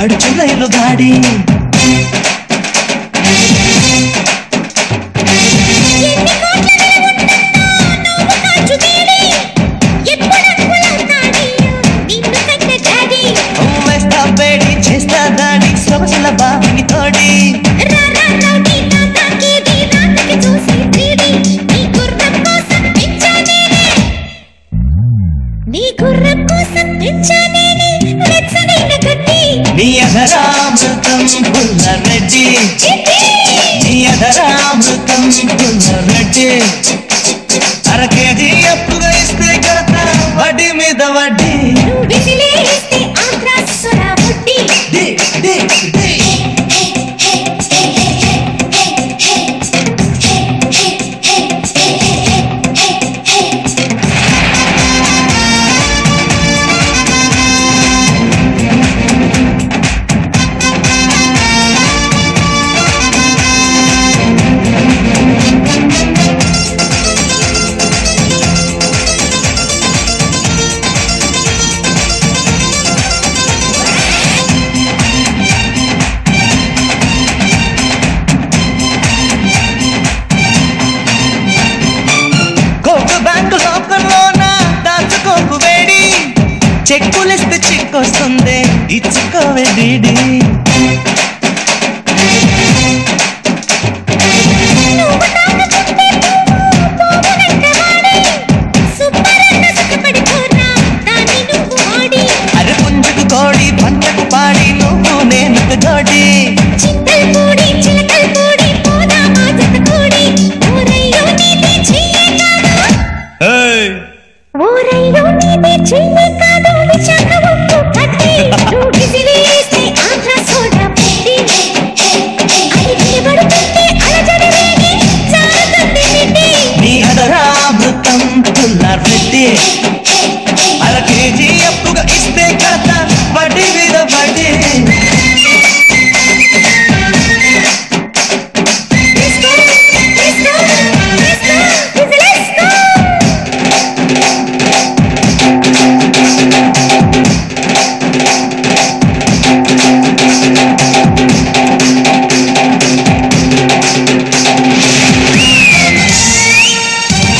వాడు చులైలు గాడి ఎన్ని కోట్ల విలువ ఉంటుందో నువ్వు కాచు తేడి. ఎప్పుడు అనుకులవుతాడయ్యో నిన్ను కన్న డాడీ. వేస్తా వేడి చేస్తా దాడి సొగసుల బావిని తోడి రా రా రౌడీ నా తాకేది రాత్రికి చూసి 3D. నీ గుర్రం కోసం పెంచానేనే. నీ గుర్రం కోసం పెంచానేనే వెచ్చనైన గడ్డి. నీ అధరామృతం పుల్ల రెడ్డి నీ అధరామృతం పుల్ల రెడ్డి అర కేజీ అప్పుగా ఇస్తే కడతా వడ్డీ మీద వడ్డీ నువ్వు విసిలేస్తే ఆంధ్రా సొరా వడ్డీ. డి, డి, డి. కోకు బ్యాంకు లోకంలోన దాచుకోకు వేడి చెక్కులిస్తే చిక్కొస్తుంది ఇచ్చుకోవే డీడీ